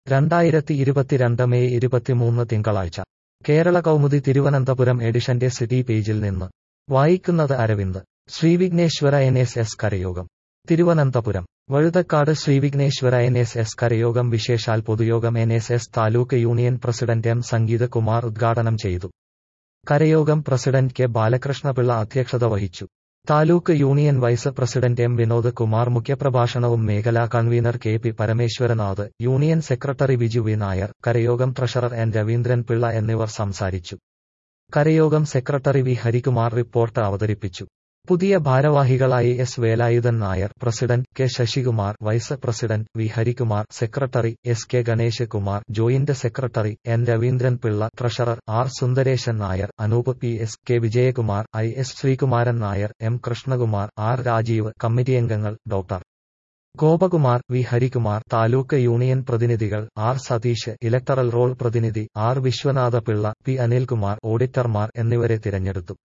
രണ്ടായിരത്തി ഇരുപത്തിരണ്ട് മെയ് ഇരുപത്തിമൂന്ന് തിങ്കളാഴ്ച കേരള കൗമുദി തിരുവനന്തപുരം എഡിഷന്റെ സിറ്റി പേജിൽ നിന്ന് വായിക്കുന്നത് Aravind Srivighneshwara N S S കരയോഗം Thiruvananthapuram Vazhuthacaud Srivighneshwara N S S കരയോഗം വിശേഷാൽ പൊതുയോഗം N S S taluk union president M Sangeetha Kumar ഉദ്ഘാടനം ചെയ്തു കരയോഗം പ്രസിഡന്റ് കെ ബാലകൃഷ്ണപിള്ള അധ്യക്ഷത വഹിച്ചു taluk union vice president M Vinod Kumar മുഖ്യപ്രഭാഷണവും മേഖലാ convener K P Parameswaranath union secretary Viju V Nair കരയോഗം ട്രഷറർ എൻ രവീന്ദ്രൻ പിള്ള എന്നിവർ സംസാരിച്ചു കരയോഗം സെക്രട്ടറി വി ഹരികുമാർ റിപ്പോർട്ട് അവതരിപ്പിച്ചു പുതിയ ഭാരവാഹികളായി S Velayudhan Nair president K Sasikumar vice president V Harikumar secretary S K Ganesh Kumar joint secretary N Raveendran Pillai treasurer R Sundaresan Nair Anoop P S K Vijayakumar I S Sreekumaran Nair M Krishnakumar R Rajeev committee അംഗങ്ങൾ doctor Gopakumar V Harikumar taluk union പ്രതിനിധികൾ R Satheesh electoral roll പ്രതിനിധി R Viswanatha Pillai P Anilkumar ഓഡിറ്റർമാർ എന്നിവരെ തിരഞ്ഞെടുത്തു